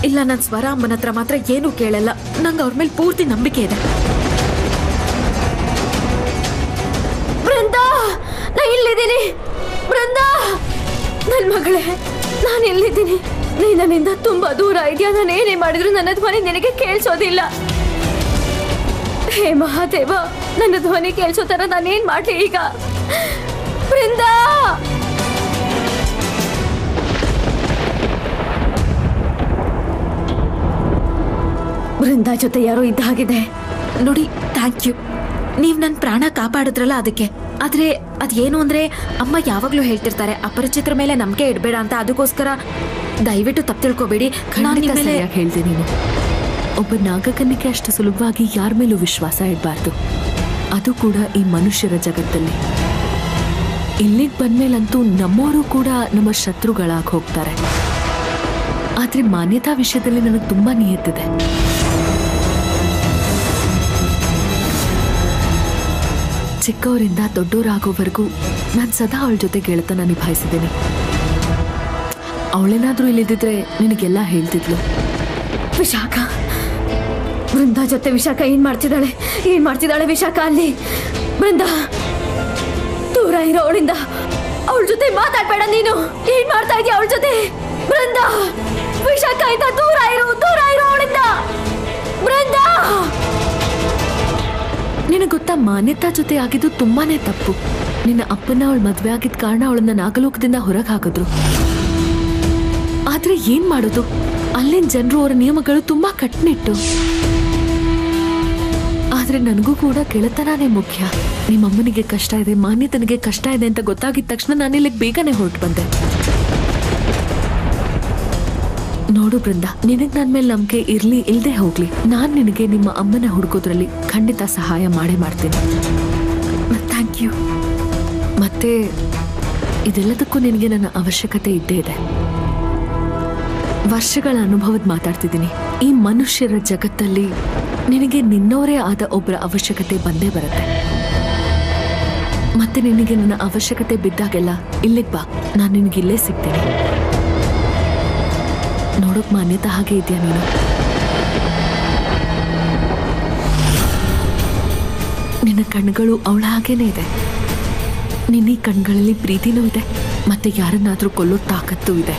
ಇಲ್ಲ ನನ್ನ ಸ್ವರ ಅಮ್ಮನ ಹತ್ರ ಮಾತ್ರ ಏನೂ ಕೇಳಲ್ಲ ನಂಗೆ ಅವ್ರ ಮೇಲೆ ಪೂರ್ತಿ ನಂಬಿಕೆ ಇದೆ ಬೃಂದಾ ನಾ ಇಲ್ಲಿದ್ದೀನಿ ಬೃಂದಾ ನನ್ನ ಮಗಳೇ ನಾನು ಇಲ್ಲಿದ್ದೀನಿ ನೀ ನನ್ನಿಂದ ತುಂಬಾ ದೂರ ಇದೆಯಾ ನಾನು ಏನೇ ಮಾಡಿದ್ರು ನನ್ನ ಧ್ವನಿ ನಿನಗೆ ಕೇಳಿಸೋದಿಲ್ಲ ಹೇ ಮಹಾದೇವ ನನ್ನ ಧ್ವನಿ ಕೇಳಿಸೋ ತರ ನಾನೇನ್ ಮಾಡ್ಲಿ ಈಗ ಬೃಂದಾ ಬೃಂದಾ ಜೊತೆ ಯಾರೋ ಇದ್ದ ಹಾಗಿದೆ ನೋಡಿ ಥ್ಯಾಂಕ್ ಯು ನೀವು ನನ್ನ ಪ್ರಾಣ ಕಾಪಾಡಿದ್ರಲ್ಲ ಅದಕ್ಕೆ ಆದ್ರೆ ಅದೇನು ಅಂದ್ರೆ ಅಮ್ಮ ಯಾವಾಗ್ಲೂ ಹೇಳ್ತಿರ್ತಾರೆ ಅಪರಿಚಿತರ ಮೇಲೆ ನಂಬಿಕೆ ಇಡಬೇಡ ಅಂತ ಅದಕ್ಕೋಸ್ಕರ ದಯವಿಟ್ಟು ತಪ್ಪು ತಿಳ್ಕೊಬೇಡಿ ನಾನ್ ಖಂಡಿತ ನಿಮ್ ಮೇಲೆ ಸರಿಯಾಗಿ ಹೇಳ್ದೆ ನೀನು ಒಬ್ಬ ನಾಗಕನ್ನಿಗೆ ಅಷ್ಟು ಸುಲಭವಾಗಿ ಯಾರ ಮೇಲೂ ವಿಶ್ವಾಸ ಇಡಬಾರ್ದು ಅದು ಕೂಡ ಈ ಮನುಷ್ಯರ ಜಗತ್ತಲ್ಲಿ ಇಲ್ಲಿಗೆ ಬಂದ್ಮೇಲಂತೂ ನಮ್ಮವರು ಕೂಡ ನಮ್ಮ ಶತ್ರುಗಳಾಗಿ ಹೋಗ್ತಾರೆ ಆದ್ರೆ ಮಾನ್ಯತಾ ವಿಷಯದಲ್ಲಿ ನನಗೆ ತುಂಬಾ ನಿಯತ್ತಿದೆ ಚಿಕ್ಕವರಿಂದ ದೊಡ್ಡವರಾಗೋವರೆಗೂ ನಾನು ಸದಾ ಅವಳ ಜೊತೆ ಗೆಳೆತನ ನಿಭಾಯಿಸಿದ್ದೀನಿ ಅವಳೇನಾದ್ರೂ ಇಲ್ಲಿದ್ದಿದ್ರೆ ನಿನಗೆಲ್ಲ ಹೇಳ್ತಿದ್ಲು ವಿಶಾಖ ಬೃಂದಾ ಜೊತೆ ವಿಶಾಖ ಏನ್ ಮಾಡ್ತಿದ್ದಾಳೆ ಏನ್ ಮಾಡ್ತಿದ್ದಾಳೆ ವಿಶಾಖ ಅಲ್ಲಿ ಬೃಂದಾ ದೂರ ಇರೋ ಅವಳಿಂದ ಅವಳ ಜೊತೆ ಮಾತಾಡ್ಬೇಡ ನೀನು ಏನ್ ಮಾಡ್ತಾ ಇದೀಯ ಅವಳ ಜೊತೆ ಬೃಂದಾ ವಿಶಾಖ ಇಂದ ದೂರ ಇರು ದೂರ ಇರೋ ಅವಳಿಂದ ಬೃಂದಾ ನಿನಗೆ ಗೊತ್ತಾ ಮಾನ್ಯತಾ ಜೊತೆ ಆಗಿದ್ದು ತುಂಬಾನೇ ತಪ್ಪು ನಿನ್ನ ಅಪ್ಪನ ಅವಳ ಮದ್ವೆ ಆಗಿದ್ದ ಕಾರಣ ಅವಳನ್ನ ನಾಗಲೋಕದಿಂದ ಹೊರಗೆ ಹಾಕಿದ್ರು ಆದ್ರೆ ಏನ್ ಮಾಡೋದು ಅಲ್ಲಿನ ಜನರು ಅವರ ನಿಯಮಗಳು ತುಂಬಾ ಕಟ್ಟುನಿಟ್ಟು ಆದ್ರೆ ನನಗೂ ಕೂಡ ಗೆಳೆತನಾನೇ ಮುಖ್ಯ ನಿಮ್ಮಮ್ಮನಿಗೆ ಕಷ್ಟ ಇದೆ ಮಾನ್ಯತನಿಗೆ ಕಷ್ಟ ಇದೆ ಅಂತ ಗೊತ್ತಾಗಿದ ತಕ್ಷಣ ನಾನು ಇಲ್ಲಿಗೆ ಬೇಗನೆ ಹೊರಟು ಬಂದೆ ನೋಡು ಬೃಂದ ನಿನಗ್ ನನ್ ಮೇಲೆ ನಂಬಿಕೆ ಇರ್ಲಿ ಇಲ್ದೆ ಹೋಗ್ಲಿ ನಾನ್ ನಿನಗೆ ನಿಮ್ಮ ಅಮ್ಮನ ಹುಡುಕೋದ್ರಲ್ಲಿ ಖಂಡಿತ ಸಹಾಯ ಮಾಡೇ ಮಾಡ್ತೀನಿ ಥ್ಯಾಂಕ್ ಯು ಮತ್ತೆ ಇದೆಲ್ಲದಕ್ಕೂ ನಿನಗೆ ನನ್ನ ಅವಶ್ಯಕತೆ ಇದ್ದೇ ಇದೆ ವರ್ಷಗಳ ಅನುಭವದ ಮಾತಾಡ್ತಿದ್ದೀನಿ ಈ ಮನುಷ್ಯರ ಜಗತ್ತಲ್ಲಿ ನಿನಗೆ ನಿನ್ನವರೇ ಆದ ಒಬ್ಬರ ಅವಶ್ಯಕತೆ ಬಂದೇ ಬರುತ್ತೆ ಮತ್ತೆ ನಿನಗೆ ನನ್ನ ಅವಶ್ಯಕತೆ ಬಿದ್ದಾಗೆಲ್ಲ ಇಲ್ಲಿಗೆ ಬಾ ನಾನು ನಿನಗೆ ಇಲ್ಲೇ ಸಿಗ್ತೀನಿ ನೋಡೋಕ್ ಮಾನ್ಯತಾ ಹಾಗೆ ಇದೆಯಾ ನೀನು ನಿನ್ನ ಕಣ್ಗಳು ಅವಳ ಹಾಗೇನೆ ಇದೆ ನಿನ್ನ ಈ ಕಣ್ಗಳಲ್ಲಿ ಪ್ರೀತಿನೂ ಇದೆ ಮತ್ತೆ ಯಾರನ್ನಾದ್ರೂ ಕೊಲ್ಲೋ ತಾಕತ್ತೂ ಇದೆ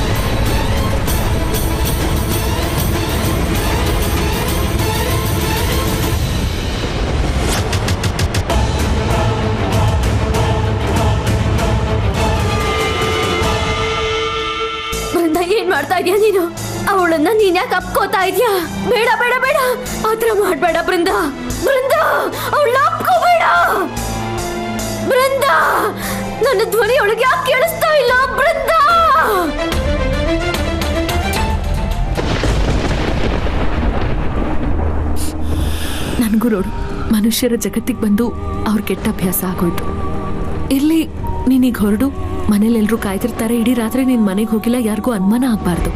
ಬೃಂದ ಏನ್ ಮಾಡ್ತಾ ಇದೀಯ ನೀನು ಅವಳನ್ನ ನೀನ್ ಯಾಕೆ ಅಪ್ಕೋತಾ ಇದೀಯ ಬೇಡ ಬೇಡ ಬೇಡ ಆತರ ಮಾಡ್ಬೇಡ ಬೃಂದ ಬೃಂದ ಅವಳ ಅಪ್ಕೋಬೇಡ ಬೃಂದ ನನ್ನ ಧ್ವನಿ ಅವಳಿಗೆ ಯಾಕೆ ಕೇಳಿಸ್ತಾ ಇಲ್ಲ ಬೃಂದ ನನಗೂ ನೋಡು ಮನುಷ್ಯರ ಜಗತ್ತಿಗೆ ಬಂದು ಅವ್ರ ಕೆಟ್ಟ ಅಭ್ಯಾಸ ಆಗೋಯ್ತು ಇರ್ಲಿ ನೀನೀಗ ಹೊರಡು ಮನೇಲೆಲ್ರೂ ಕಾಯ್ತಿರ್ತಾರೆ ಇಡೀ ರಾತ್ರಿ ನೀನ್ ಮನೆಗೆ ಹೋಗಿಲ್ಲ ಯಾರಿಗೂ ಅನುಮಾನ ಆಗ್ಬಾರ್ದು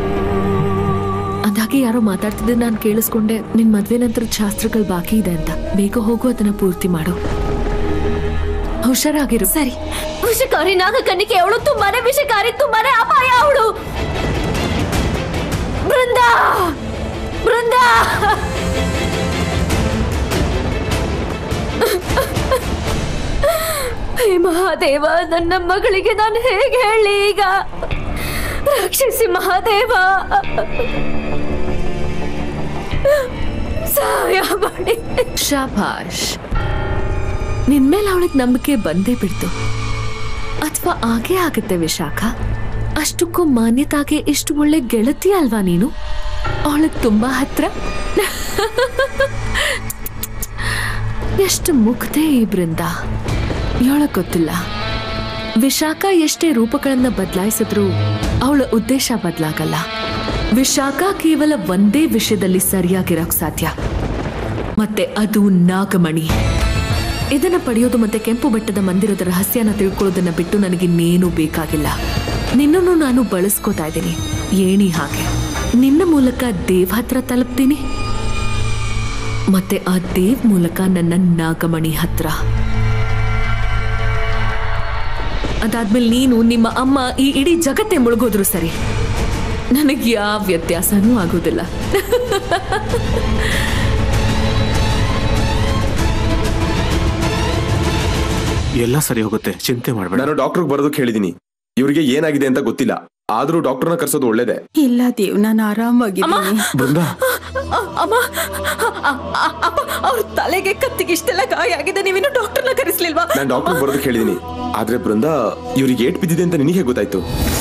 ಅಂದಾಗೆ ಯಾರೋ ಮಾತಾಡ್ತಿದ್ದೆ ನಾನು ಕೇಳಿಸ್ಕೊಂಡೆ ನಿನ್ ಮದ್ವೆ ನಂತರದ ಶಾಸ್ತ್ರಗಳು ಬಾಕಿ ಇದೆ ಅಂತ ಬೇಗ ಹೋಗು ಅದನ್ನ ಪೂರ್ತಿ ಮಾಡು ಹುಷಾರಾಗಿರು ಸರಿ ವಿಷಕಾರಿ ನಾಗಕನ್ನಿಕೆ ಅವಳು ತುಂಬಾನೇ ವಿಷಕಾರಿ ತುಂಬಾನೇ ಅಪಾಯ ಅವಳು ಬೃಂದ ಬೃಂದ ಹೇ ಮಹಾದೇವ ನನ್ನ ಮಗಳಿಗೆ ನಾನು ಹೇಗೆ ಹೇಳಿ ಈಗ ರಕ್ಷಿಸಿ ಮಹಾದೇವ ಸಹಾಯ ಮಾಡಿ ಶಾಬಾಷ್ ನಿನ್ಮೇಲೆ ಅವಳಿಗೆ ನಂಬಿಕೆ ಬಂದೇ ಬಿಡ್ತು ಅಥವಾ ಆಗೇ ಆಗುತ್ತೆ ವಿಶಾಖ ಅಷ್ಟಕ್ಕೂ ಮಾನ್ಯತಾಗೆ ಇಷ್ಟು ಒಳ್ಳೆ ಗೆಳತಿ ಅಲ್ವಾ ನೀನು ಅವಳಿಗೆ ತುಂಬಾ ಹತ್ರ ಎಷ್ಟು ಮುಗ್ಧೆ ಈ ಬೃಂದ ಇವಳಗ್ ಗೊತ್ತಿಲ್ಲ ವಿಶಾಖ ಎಷ್ಟೇ ರೂಪಗಳನ್ನ ಬದಲಾಯಿಸಿದ್ರು ಅವಳ ಉದ್ದೇಶ ಬದಲಾಗಲ್ಲ ವಿಶಾಖ ಕೇವಲ ಒಂದೇ ವಿಷಯದಲ್ಲಿ ಸರಿಯಾಗಿರಕ್ ಸಾಧ್ಯ ಮತ್ತೆ ಅದು ನಾಗಮಣಿ ಇದನ್ನ ಪಡೆಯೋದು ಮತ್ತೆ ಕೆಂಪು ಬೆಟ್ಟದ ಮಂದಿರದ ರಹಸ್ಯನ ತಿಳ್ಕೊಳ್ಳೋದನ್ನ ಬಿಟ್ಟು ನನಗಿನ್ನೇನೂ ಬೇಕಾಗಿಲ್ಲ ನಿನ್ನನ್ನು ನಾನು ಬಳಸ್ಕೋತಾ ಇದ್ದೀನಿ ಏಣಿ ಹಾಗೆ ನಿನ್ನ ಮೂಲಕ ದೇವ್ ಹತ್ರ ತಲುಪ್ತೀನಿ ಮತ್ತೆ ಆ ದೇವ್ ಮೂಲಕ ನನ್ನ ನಾಗಮಣಿ ಹತ್ರ ಅದಾದ್ಮೇಲೆ ನೀನು ನಿಮ್ಮ ಅಮ್ಮ ಈ ಇಡೀ ಜಗತ್ತೇ ಮುಳುಗೋದ್ರು ಸರಿ ನನಗೆ ಯಾವ ವ್ಯತ್ಯಾಸನೂ ಆಗೋದಿಲ್ಲ ಎಲ್ಲ ಸರಿ ಹೋಗುತ್ತೆ ಚಿಂತೆ ಮಾಡಬೇಡ ನಾನು ಡಾಕ್ಟರ್ಗೆ ಬರೋದಕ್ಕೆ ಹೇಳಿದೀನಿ ಇವ್ರಿಗೆ ಏನಾಗಿದೆ ಅಂತ ಗೊತ್ತಿಲ್ಲ ಆದ್ರೂ ಡಾಕ್ಟರ್ನ ಕರ್ಸೋದು ಒಳ್ಳೇದೇ ಇಲ್ಲ ದೇವ್ ನಾನು ಆರಾಮಾಗಿದ್ದೀನಿ ಬೃಂದ ಅಮ್ಮ ಅಪ್ಪ ಅವ್ರ ತಲೆಗೆ ಕತ್ತಿಗೆ ಇಷ್ಟೆಲ್ಲ ಗಾಯ ಆಗಿದೆ ನೀವಿನ್ನು ಡಾಕ್ಟರ್ನ ಕರೆಸ್ಲಿಲ್ವಾ ನಾನು ಡಾಕ್ಟರ್ ಬರೋದಕ್ಕೆ ಹೇಳಿದೀನಿ ಆದ್ರೆ ಬೃಂದ ಇವ್ರಿಗೆ ಏಟ್ ಬಿದ್ದಿದೆ ಅಂತ ನಿನಗೆ ಗೊತ್ತಾಯ್ತು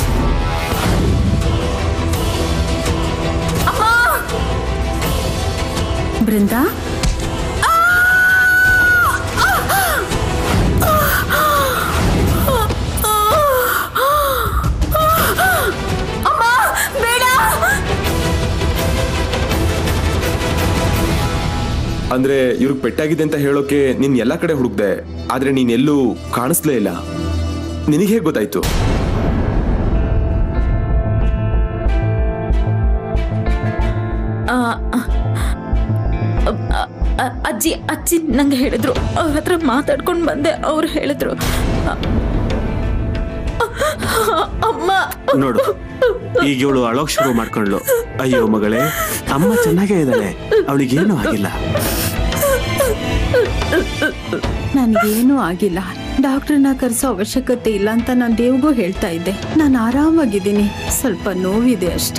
ಬೃಂದಾ ಅಂದ್ರೆ ಇವ್ರಿಗೆ ಪೆಟ್ಟಾಗಿದೆ ಅಂತ ಹೇಳೋಕೆ ನೀನ್ ಎಲ್ಲಾ ಕಡೆ ಹುಡುಕ್ದೆ ಆದ್ರೆ ನೀನ್ ಎಲ್ಲೂ ಕಾಣಿಸ್ಲೇ ಇಲ್ಲ ನಿನಗೆ ಹೇಗೆ ಗೊತ್ತಾಯ್ತು ಆ, ಆ, ಆ, ಆ, ಅಜ್ಜಿ ಅಜ್ಜಿ ನಂಗೆ ಹೇಳಿದ್ರು ಅವ್ರ ಹತ್ರ ಮಾತಾಡ್ಕೊಂಡು ಬಂದೆ ಅವ್ರು ಹೇಳಿದ್ರು ಆ, ಅಮ್ಮ ನೋಡು ಈಗ ಇವಳು ಅಳೋಕ್ ಶುರು ಮಾಡ್ಕೊಂಡ್ಲು ಅಯ್ಯೋ ಮಗಳೇ ಅಮ್ಮ ಚೆನ್ನಾಗೇ ಇದ್ದಾಳೆ ಅವಳಿಗೇನು ಆಗಿಲ್ಲ ನನಗೇನೂ ಆಗಿಲ್ಲ ಡಾಕ್ಟರ್ನ ಕರೆಸೋ ಅವಶ್ಯಕತೆ ಇಲ್ಲ ಅಂತ ನಾನು ದೇವ್ಗೂ ಹೇಳ್ತಾ ಇದ್ದೆ ನಾನು ಆರಾಮಾಗಿದ್ದೀನಿ ಸ್ವಲ್ಪ ನೋವಿದೆ ಅಷ್ಟೇ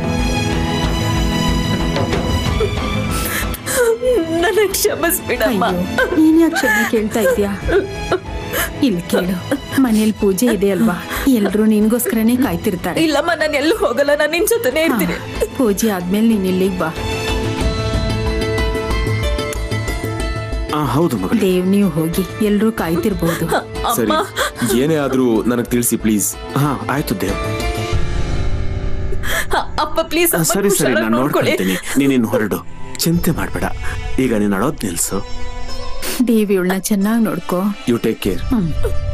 ನನ್ನ ಕ್ಷಮಿಸ್ಬಿಡಮ್ಮ ಅಯ್ಯೋ ನೀನ್ ಯಾಕೆ ಕ್ಷಮೆ ಕೇಳ್ತಾ ಇದ್ಯಾ ಇಲ್ಲಿ ಕೇಳು ಮನೇಲಿ ಪೂಜೆ ಇದೆ ಅಲ್ವಾ ಎಲ್ರು ನಿನ್ಗೋಸ್ಕರನೇ ಕಾಯ್ತಿರ್ತಾರೆ ಇಲ್ಲಮ್ಮ ನಾನು ಎಲ್ಲೂ ಹೋಗಲ್ಲ ನಾನು ನಿನ್ ಜೊತೆನೇ ಇರ್ತೀನಿ ಹಾ, ಪೂಜೆ ಆದ್ಮೇಲೆ ನೀನ್ ಇಲ್ಲಿಗೆ ಬಾ ಆ ಹೌದು ಮಗಳೇ ದೇವ್ ನೀವು ಹೋಗಿ ಎಲ್ರೂ ಕಾಯ್ತಿರ್ಬೋದು ಸರಿ ಏನೇ ಆದ್ರೂ ನನಗೆ ತಿಳಿಸಿ ಪ್ಲೀಸ್ ಹಾ ಆಯ್ತು ದೇವ್ ಅಪ್ಪ ಪ್ಲೀಸ್ ಆ, ಸರಿ ಸರಿ ನಾನು ನೋಡ್ಕೊಳ್ತೀನಿ ನೀನಿನ್ ಹೊರಡು ಚಿಂತೆ ಮಾಡ್ಬೇಡ ಈಗ ನೀನ್ ಅಳೋದ್ ನಿಲ್ಸು ದೇವ್ ಇವಳನ್ನ ಚೆನ್ನಾಗಿ ನೋಡ್ಕೋ ಯು ಟೇಕ್ ಕೇರ್ ಹ್ಮ್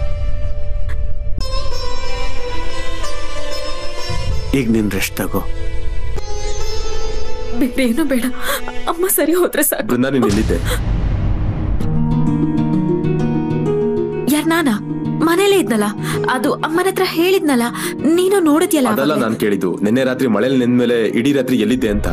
ಈಗ ನೀನ್ ರೆಸ್ಟ್ ತಗೋ ಬೇರೆ ಏನು ಬೇಡ ಅಮ್ಮ ಸರಿ ಹೋದ್ರೆ ಸಾಕು ಬೃಂದ ನೀನ್ ಎಲ್ಲಿದ್ದೆ ಯಾರ್ ನಾನಾ ಮನೇಲೇ ಇದ್ನಲ್ಲ ಅದು ಅಮ್ಮನ ಹತ್ರ ಹೇಳಿದ್ನಲ್ಲ ನೀನು ನೋಡಿದ್ಯಲ್ಲ ಅದಲ್ಲ ಆವಾಗ್ಲೇ. ನಾನು ಕೇಳಿದ್ದು ನಿನ್ನೆ ರಾತ್ರಿ ಮಳೆಲಿ ನೆಂದ್ಮೇಲೆ ಇಡೀ ರಾತ್ರಿ ಎಲ್ಲಿದ್ದೆ ಅಂತ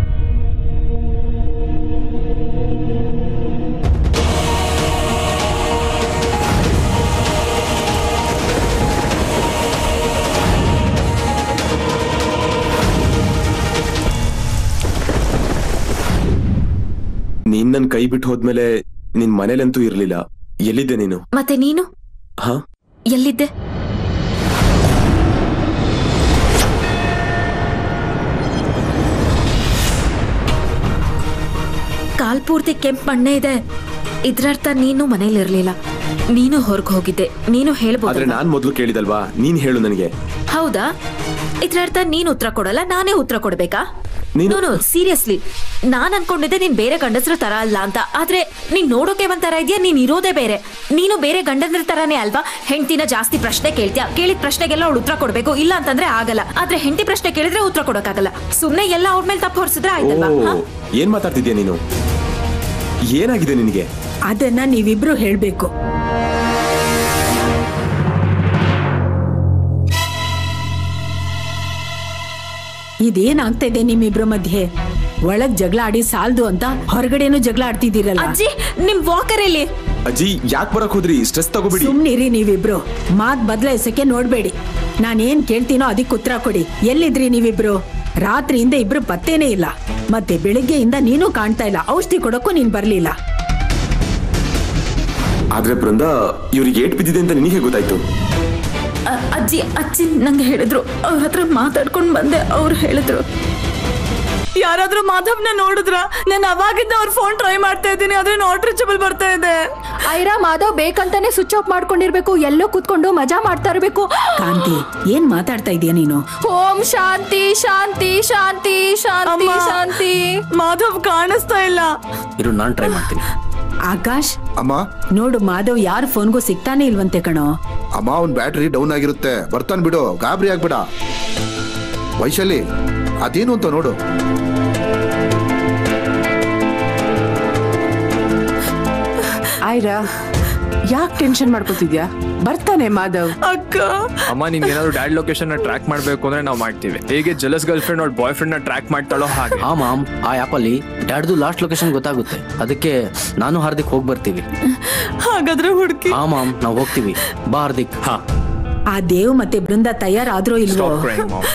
ನೀನ್ ನನ್ ಕೈ ಬಿಟ್ಟು ಹೋದ್ಮೇಲೆ ನಿನ್ ಮನೇಲಂತೂ ಇರ್ಲಿಲ್ಲ ಎಲ್ಲಿದ್ದೆ ನೀನು ಮತ್ತೆ ನೀನು ಹಾ ಎಲ್ಲಿದ್ದೆ ಕಾಲ್ ಪೂರ್ತಿ ಕೆಂಪ್ ಮಣ್ಣೆ ಇದೆ ಇದ್ರರ್ಥ ನೀನು ಮನೇಲಿರ್ಲಿಲ್ಲ ನೀನು ಹೊರಗೆ ಹೋಗಿದ್ದೆ ನೀನು ಆದ್ರೆ ಹೇಳ್ಬೋದು ನಾನ್ ಮೊದ್ಲು ಕೇಳಿದಲ್ವಾ ನೀನ್ ಹೇಳು ನನಗೆ ಹೌದಾ ಇದ್ರರ್ಥ ನೀನ್ ಉತ್ತರ ಕೊಡಲ್ಲ ನಾನೇ ಉತ್ತರ ಕೊಡ್ಬೇಕಾ ನೀನು- ನೋನು ಸೀರಿಯಸ್ಲಿ ನಾನ್ ಅನ್ಕೊಂಡಿದ್ದೆ ನೀನ್ ಬೇರೆ ಗಂಡಸ್ರ ತರ ಅಲ್ಲ ಅಂತ ಆದ್ರೆ ನೀನ್ ನೋಡೋಕೆ ಒಂಥರ ಇದೆಯಾ ನೀನ್ ಇರೋದೇ ಬೇರೆ ನೀನು ಬೇರೆ ಗಂಡಂದ್ರ ತರಾನೇ ಅಲ್ವಾ ಹೆಂಡತಿನ ಜಾಸ್ತಿ ಪ್ರಶ್ನೆ ಕೇಳ್ತೀಯ ಕೇಳಿದ ಪ್ರಶ್ನೆಗೆಲ್ಲ ಅವಳು ಉತ್ತರ ಕೊಡ್ಬೇಕು ಇಲ್ಲ ಅಂತಂದ್ರೆ ಆಗಲ್ಲ ಆದ್ರೆ ಹೆಂಡತಿ ಪ್ರಶ್ನೆ ಕೇಳಿದ್ರೆ ಉತ್ತರ ಕೊಡೋಕ್ಕಾಗಲ್ಲ ಸುಮ್ನೆ ಎಲ್ಲ ಅವ್ರ ಮೇಲೆ ತಪ್ಪು ಹೊರಿಸಿದ್ರೆ ಓ ಆಯ್ತಲ್ವಾ ಹಾ? ಏನ್ ಮಾತಾಡ್ತಿದ್ಯಾ ನೀನು ಏನಾಗಿದೆ ನಿನಗೆ ಅದನ್ನ ನೀವಿಬ್ರು ಹೇಳ್ಬೇಕು ಇದೇನಾಗ್ತಾ ಇದೆ ನಿಮ್ಮಿಬ್ರ ಮಧ್ಯೆ ಒಳಗ್ ಜಗಳ ಆಡಿ ಸಾಲ್ದು ಅಂತ ಹೊರಗಡೆನೂ ಜಗಳ ಆಡ್ತಿದ್ದೀರಲ್ಲ ಅಜ್ಜಿ ನಿಮ್ ವಾಕರ್ ಎಲ್ಲಿ ಅಜ್ಜಿ ಯಾಕೆ ಬರಕ್ ಹೋದ್ರಿ ಸ್ಟ್ರೆಸ್ ತಗೋಬಿಡಿ ಸುಮ್ನಿರಿ ನೀವಿಬ್ರು ಮಾತ್ ಬದಲಾಯಿಸಕ್ಕೆ ನೋಡ್ಬೇಡಿ ನಾನೇನ್ ಕೇಳ್ತೀನೋ ಅದಕ್ಕೆ ಉತ್ತರ ಕೊಡಿ ಎಲ್ಲಿದ್ರಿ ನೀವಿಬ್ರು ರಾತ್ರಿಯಿಂದ ಇಬ್ರು ಪತ್ತೇನೇ ಇಲ್ಲ ಮತ್ತೆ ಬೆಳಿಗ್ಗೆಯಿಂದ ನೀನು ಕಾಣ್ತಾ ಇಲ್ಲ ಔಷಧಿ ಕೊಡಕ್ಕೂ ನೀನ್ ಬರ್ಲಿಲ್ಲ ಆದ್ರೆ ಬೃಂದ ಇವ್ರಿಗೆ ಏಟ್ ಬಿದ್ದಿದೆ ಅಂತ ನಿನಗೆ ಗೊತ್ತಾಯ್ತು ಅ- ಅಜ್ಜಿ ಅಜ್ಜಿ ನಂಗೆ ಹೇಳಿದ್ರು ಅವ್ರ ಹತ್ರ ಮಾತಾಡ್ಕೊಂಡ್ ಬಂದೆ ಅವ್ರು ಹೇಳಿದ್ರು ಯಾರಾದ್ರೂ ಮಾಧವ್ನ ನೋಡಿದ್ರ ನಾನು ಅವಾಗಿಂದ ಅವ್ರ ಫೋನ್ ಟ್ರೈ ಮಾಡ್ತಾ ಇದ್ದೀನಿ ಆದ್ರೆ ನಾಟ್ ರೀಚಬಲ್ ಬರ್ತಾ ಇದೆ ಐರಾ ಮಾಧವ್ ಬೇಕಂತಾನೆ ಸ್ವಿಚ್ ಆಫ್ ಮಾಡ್ಕೊಂಡಿರ್ಬೇಕು ಎಲ್ಲೋ ಕೂತ್ಕೊಂಡು ಮಜಾ ಮಾಡ್ತಾ ಇರ್ಬೇಕು ಕಾಂತಿ ಏನ್ ಮಾತಾಡ್ತಾ ಇದೀಯ ನೀನು ಓಂ ಶಾಂತಿ ಶಾಂತಿ ಶಾಂತಿ ಶಾಂತಿ ಅಮ್ಮ. ಶಾಂತಿ ಮಾಧವ್ ಕಾಣಿಸ್ತಾ ಇಲ್ಲ ಇರು ನಾನು ಟ್ರೈ ಮಾಡ್ತೀನಿ ಆಕಾಶ್ ಅಮ್ಮ ನೋಡು ಮಾಧವ್ ಯಾರ ಫೋನ್ಗೂ ಸಿಗ್ತಾನೆ ಇಲ್ವಂತೆ ಕಣೋ ಅಮ್ಮ ಅವ್ನ್ ಬ್ಯಾಟ್ರಿ ಡೌನ್ ಆಗಿರುತ್ತೆ ಬರ್ತಾನ್ ಬಿಡು ಗಾಬರಿ ಆಗ್ಬೇಡ ವೈಶಾಲಿ ಅದೇನು ಅಂತ ನೋಡು ಆಯ್ರಾ ಯಾಕೆ ಟೆನ್ಷನ್ ಮಾಡ್ಕೋತಿದ್ಯಾ ಬರ್ತಾನೆ ಮಾಧವ್ ಅಕ್ಕ ಅಮ್ಮ ನಿಂಗೆ ಏನಾದ್ರು ಡ್ಯಾಡ್ ಲೊಕೇಶನ್ ನ ಟ್ರ್ಯಾಕ್ ಮಾಡ್ಬೇಕು ಅಂದ್ರೆ ನಾವು ಮಾಡ್ತೀವಿ ಹೇಗೆ ಜಲಸ್ ಗರ್ಲ್ ಫ್ರೆಂಡ್ ಅವ್ರ ಬಾಯ್ ಫ್ರೆಂಡ್ ನ ಟ್ರ್ಯಾಕ್ ಮಾಡ್ತಾಳೋ ಹಾಗೆ ಆ ಮಾಮ್ ಆ ಆ್ಯಪಲ್ಲಿ ಡ್ಯಾಡ್ದು ಲಾಸ್ಟ್ ಲೊಕೇಶನ್ ಗೊತ್ತಾಗುತ್ತೆ ಅದಕ್ಕೆ ನಾನು ಹಾರ್ದಿಕ್ ಹೋಗಿ ಬರ್ತೀವಿ ಹಾಗಾದ್ರೆ ಹುಡುಕಿ ಆ ಮಾಮ್ ನಾವು ಹೋಗ್ತೀವಿ ಬಾ ಹಾರ್ದಿಕ್ ಹಾ ಆ ದೇವ್ ಮತ್ತೆ ಬೃಂದ ತಯಾರಾದ್ರೋ ಇಲ್ವೋ Stop crying, mom.